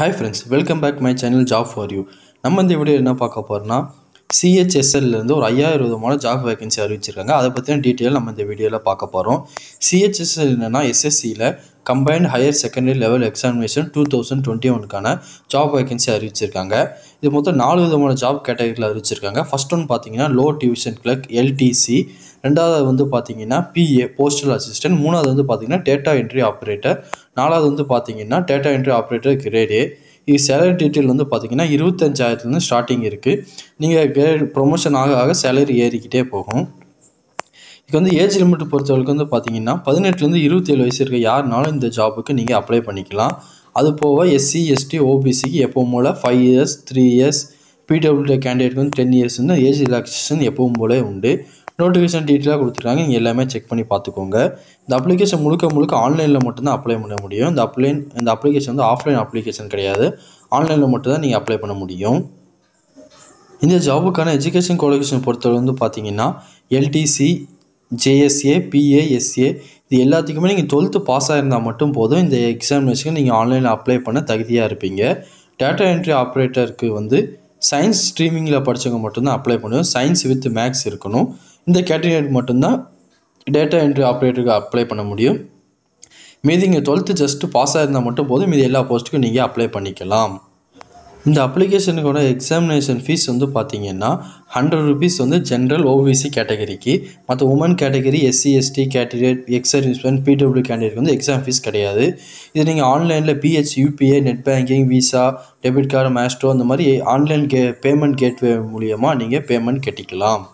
hi friends welcome back my channel job for you நம்ம இந்த video என்ன பார்க்க போகிறோம்னா சிஹெச்எஸ்எல்லேருந்து ஒரு ஐயாயிரம் விதமான ஜாப் வேகன்சி அறிவிச்சிருக்காங்க அதை பற்றின டீட்டெயில் நம்ம இந்த வீடியோவில் பார்க்க போகிறோம் சிஹெச்எஸ்எல் என்னென்னா எஸ்எஸ்சியில் combined higher secondary level examination two thousand twenty ஒனுக்கான ஜாப் வேகன்சி அறிவிச்சிருக்காங்க இது மொத்தம் நாலு விதமான ஜாப் கேட்டகரியில் அறிவிச்சிருக்காங்க ஃபர்ஸ்ட் ஒன் பார்த்தீங்கன்னா லோ டிவிஷன் கிளர்க் எல்டிசி ரெண்டாவது வந்து பார்த்தீங்கன்னா பிஏ போஸ்டல் அசிஸ்டன்ட் மூணாவது வந்து பார்த்தீங்கன்னா டேட்டா என்ட்ரி ஆப்ரேட்டர் நாலாவது வந்து பார்த்தீங்கன்னா டேட்டா என்ட்ரி ஆப்ரேட்டர் கிரேடு இது சேலரி டீட்டெயில் வந்து பார்த்தீங்கன்னா இருபத்தஞ்சாயிரத்துலேருந்து ஸ்டார்டிங் இருக்குது நீங்கள் கிரேட் ப்ரொமோஷன் ஆக ஆக சேலரி ஏறிக்கிட்டே போகும் இதுக்கு வந்து ஏஜ் லிமிட் பொறுத்தவரைக்கும் வந்து பார்த்தீங்கன்னா பதினெட்டுலேருந்து இருபத்தேழு வயசு இருக்க யாருனாலும் இந்த ஜாபுக்கு நீங்கள் அப்ளை பண்ணிக்கலாம் அது போக எஸ்சி எஸ்டி ஓபிசிக்கு எப்பவும் போல் ஃபைவ் இயர்ஸ் த்ரீ இயர்ஸ் பிடபிள்யூடி கேண்டிடேட்க்கு வந்து டென் இயர்ஸ் வந்து ஏஜ் ரிலாக்ஸேஷன் எப்பவும் போல உண்டு நோட்டிஃபிகேஷன் டீட்டெயிலாக கொடுத்துருக்காங்க நீங்கள் எல்லாமே செக் பண்ணி பார்த்துக்கோங்க இந்த அப்ளிகேஷன் முழுக்க முழுக்க ஆன்லைனில் மட்டும்தான் அப்ளை பண்ண முடியும் இந்த அப்ளைன் இந்த அப்ளிகேஷன் வந்து ஆஃப்லைன் அப்ளிகேஷன் கிடையாது ஆன்லைனில் மட்டும்தான் நீங்கள் அப்ளை பண்ண முடியும் இந்த ஜாபுக்கான எஜுகேஷன் குவாலிஃபிகேஷன் பொறுத்தவரை வந்து பார்த்தீங்கன்னா எல்டிசி ஜேஎஸ்ஏ பிஏஎஸ்ஏ இது எல்லாத்துக்குமே நீங்கள் டுவெல்த்து பாஸ் ஆகிருந்தால் மட்டும் போதும் இந்த எக்ஸாமினேஷனுக்கு நீங்கள் ஆன்லைனில் அப்ளை பண்ண தகுதியாக இருப்பீங்க டேட்டா என்ட்ரி ஆப்ரேட்டருக்கு வந்து சயின்ஸ் ஸ்ட்ரீமிங்கில் படித்தவங்க மட்டும்தான் அப்ளை பண்ணுவோம் சயின்ஸ் வித் மேக்ஸ் இருக்கணும் இந்த கேட்டகரி மட்டும்தான் டேட்டா என்ட்ரி ஆப்ரேட்டருக்கு அப்ளை பண்ண முடியும் மீதி இங்கே டுவெல்த்து ஜஸ்ட்டு பாஸ் ஆகிருந்தால் மட்டும் போதும் மீதி எல்லா போஸ்ட்டுக்கும் நீங்கள் அப்ளை பண்ணிக்கலாம் இந்த அப்ளிகேஷனுக்கோட எக்ஸாமினேஷன் ஃபீஸ் வந்து பார்த்தீங்கன்னா ஹண்ட்ரட் ருபீஸ் வந்து ஜென்ரல் ஓபிசி கேட்டகரிக்கு மற்ற woman category SC ST candidate ex serviceman PW candidate வந்து எக்ஸாம் ஃபீஸ் கிடையாது இது நீங்கள் ஆன்லைனில் BH UPI net banking Visa debit card Maestro அந்த மாதிரி ஆன்லைன் கே பேமெண்ட் கேட்வே மூலியமாக நீங்கள் பேமெண்ட் கட்டிக்கலாம்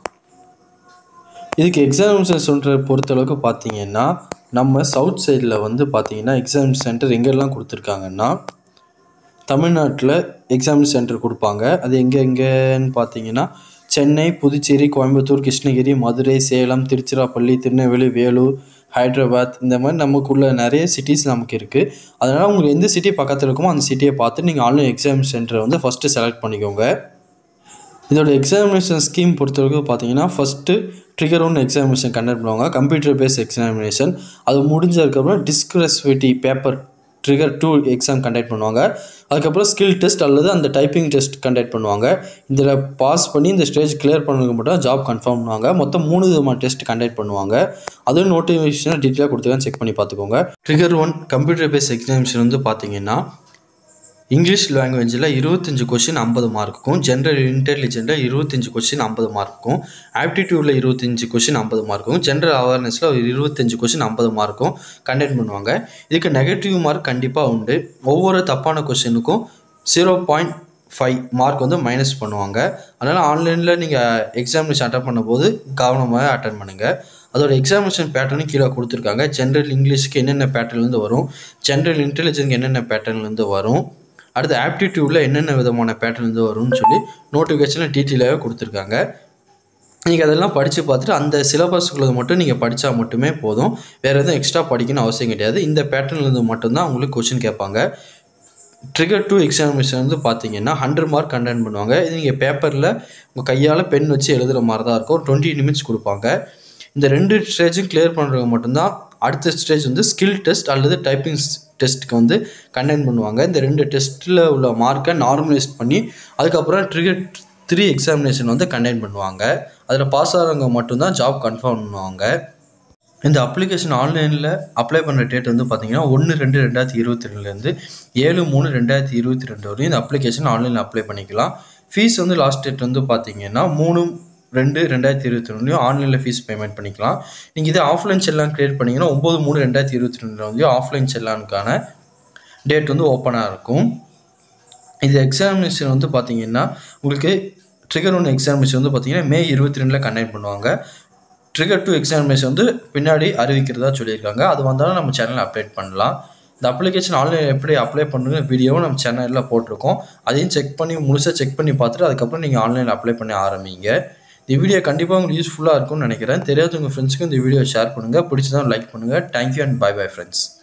இதுக்கு எக்ஸாமினேஷன் சென்டர் பொறுத்தளவுக்கு பார்த்தீங்கன்னா நம்ம சவுத் சைடில் வந்து பார்த்தீங்கன்னா எக்ஸாம் சென்டர் எங்கெல்லாம் கொடுத்துருக்காங்கன்னா தமிழ்நாட்டில் எக்ஸாம் சென்டர் கொடுப்பாங்க அது எங்கே எங்கேன்னு பார்த்தீங்கன்னா சென்னை புதுச்சேரி கோயம்புத்தூர் கிருஷ்ணகிரி மதுரை சேலம் திருச்சிராப்பள்ளி திருநெல்வேலி வேலூர் ஹைதராபாத் இந்த மாதிரி நமக்குள்ள நிறைய சிட்டிஸ் நமக்கு இருக்குது அதனால் உங்களுக்கு எந்த சிட்டி பக்கத்தில் இருக்குமோ அந்த சிட்டியை பார்த்து நீங்கள் ஆன்லைன் எக்ஸாம் சென்டரை வந்து ஃபஸ்ட்டு செலக்ட் பண்ணிக்கோங்க இதோட எக்ஸாமினேஷன் ஸ்கீம் பொறுத்தவரைக்கும் பார்த்தீங்கன்னா first tier one examination conduct பண்ணுவாங்க கம்ப்யூட்டர் பேஸ்ட் எக்ஸாமினேஷன் அது முடிஞ்சதுக்கப்புறம் descriptive paper tier two exam conduct பண்ணுவாங்க அதுக்கப்புறம் ஸ்கில் டெஸ்ட் அல்லது அந்த டைப்பிங் டெஸ்ட் கண்டக்ட் பண்ணுவாங்க இதில் பாஸ் பண்ணி இந்த ஸ்டேஜ் கிளியர் பண்ணதுக்கு மட்டும் ஜாப் கன்ஃபார்ம் பண்ணுவாங்க மொத்தம் மூணு விதமான டெஸ்ட் கண்டக்ட் பண்ணுவாங்க அதுவும் நோட்டிஃபிகேஷன் டீட்டெயிலாக கொடுத்துருக்கான்னு செக் பண்ணி பார்த்துக்கோங்க tier one computer based examination வந்து பார்த்தீங்கன்னா இங்கிலீஷ் லாங்குவேஜில் இருபத்தஞ்சி கொஷின் ஐம்பது மார்க்குக்கும் ஜென்ரல் இன்டெலிஜென்ட்டில் இருபத்தஞ்சி கொஷின் ஐம்பது மார்க்கும் ஆப்டிடியூடில் இருபத்தஞ்சி கொஷின் ஐம்பது மார்க்கும் ஜென்ரல் அவேர்னஸில் ஒரு இருபத்தஞ்சி கொஷின் ஐம்பது மார்க்கும் கண்டக்ட் பண்ணுவாங்க இதுக்கு நெகட்டிவ் மார்க் கண்டிப்பாக உண்டு ஒவ்வொரு தப்பான கொஷினுக்கும் ஜீரோ பாயிண்ட் ஃபைவ் மார்க் வந்து மைனஸ் பண்ணுவாங்க அதனால் ஆன்லைனில் நீங்கள் எக்ஸாமினேஷன் அட்டன் பண்ணும்போது கவனமாக அட்டன் பண்ணுங்கள் அதோட எக்ஸாமினேஷன் பேட்டர்னு கீழே கொடுத்துருக்காங்க ஜென்ரல் இங்கிலீஷ்க்கு என்னென்ன பேட்டர்ன்லேருந்து வரும் ஜென்ரல் இன்டெலிஜென்ஸ்க்கு என்னென்ன பேட்டர்ன்லேருந்து வரும் அடுத்து ஆப்டிடியூடில் என்னென்ன விதமான பேட்டர்ன்லேருந்து வரும்னு சொல்லி நோட்டிஃபிகேஷனில் டீட்டெயிலாகவே கொடுத்துருக்காங்க நீங்கள் அதெல்லாம் படித்து பார்த்துட்டு அந்த சிலபஸ்க்குள்ளது மட்டும் நீங்கள் படித்தா மட்டுமே போதும் வேறு எதுவும் எக்ஸ்ட்ரா படிக்கணும்னு அவசியம் கிடையாது இந்த பேட்டர்ன்லேருந்து மட்டும்தான் உங்களுக்கு கொஷின் கேட்பாங்க ட்ரிகர் டூ எக்ஸாமினேஷன் வந்து பார்த்தீங்கன்னா ஹண்ட்ரட் மார்க் கண்டென்ட் பண்ணுவாங்க இது நீங்கள் பேப்பரில் உங்கள் கையால் பென் வச்சு எழுதுகிற மாதிரி தான் இருக்கும் டுவெண்ட்டி நிமிட்ஸ் கொடுப்பாங்க இந்த ரெண்டு ஸ்டேஜும் கிளியர் பண்ணுறவங்க மட்டும்தான் அடுத்த ஸ்டேஜ் வந்து ஸ்கில் டெஸ்ட் அல்லது டைப்பிங் டெஸ்ட்டுக்கு வந்து கண்டெக்ட் பண்ணுவாங்க இந்த ரெண்டு டெஸ்ட்டில் உள்ள மார்க்கை நார்மலைஸ் பண்ணி அதுக்கப்புறம் ட்ரிகர் த்ரீ எக்ஸாமினேஷன் வந்து கண்டெக்ட் பண்ணுவாங்க அதில் பாஸ் ஆகிறவங்க மட்டும்தான் ஜாப் கன்ஃபார்ம் பண்ணுவாங்க இந்த அப்ளிகேஷன் ஆன்லைனில் அப்ளை பண்ணுற டேட் வந்து பார்த்தீங்கன்னா ஒன்று ரெண்டு ரெண்டாயிரத்தி இருபத்தி ரெண்டுலேருந்து ஏழு மூணு ரெண்டாயிரத்தி இருபத்தி ரெண்டு வரையும் இந்த அப்ளிகேஷன் ஆன்லைனில் அப்ளை பண்ணிக்கலாம் ஃபீஸ் வந்து லாஸ்ட் டேட் வந்து பார்த்தீங்கன்னா மூணு ரெண்டு ரெண்டாயிரத்தி இருபத்தி ரெண்டுலையும் ஆன்லைனில் ஃபீஸ் பேமெண்ட் பண்ணிக்கலாம் நீங்கள் இதே ஆஃப்லைன் செல்லான் க்ரியேட் பண்ணிங்கன்னா ஒம்பது மூணு ரெண்டாயிரத்தி இருபத்தி ரெண்டில் வந்து ஆஃப்லைன் செல்லானுக்கான டேட் வந்து ஓப்பனாக இருக்கும் இந்த எக்ஸாமினேஷன் வந்து பார்த்தீங்கன்னா உங்களுக்கு ட்ரிகர் ஒன் எக்ஸாமினேஷன் வந்து பார்த்தீங்கன்னா மே இருபத்தி ரெண்டில் கண்டக்ட் பண்ணுவாங்க ட்ரிகர் டூ எக்ஸாமினேஷன் வந்து பின்னாடி அறிவிக்கிறதா சொல்லியிருக்காங்க அது வந்தாலும் நம்ம சேனலில் அப்டேட் பண்ணலாம் இந்த அப்ளிகேஷன் ஆன்லைன் எப்படி அப்ளை பண்ணுங்க வீடியோவும் நம்ம சேனலில் போட்டிருக்கோம் அதையும் செக் பண்ணி முழுசாக செக் பண்ணி பார்த்துட்டு அதுக்கப்புறம் நீங்கள் ஆன்லைனில் அப்ளை பண்ணி ஆரம்பிங்க இந்த வீடியோ கண்டிப்பாக உங்களுக்கு யூஸ்ஃபுல்லாக இருக்கும்னு நினைக்கிறேன் தெரியாத உங்கள் ஃப்ரெண்ட்ஸுக்கும் இந்த வீடியோ ஷேர் பண்ணுங்கள் பிடிச்சதான் லைக் பண்ணுங்கள் thank you and bye bye friends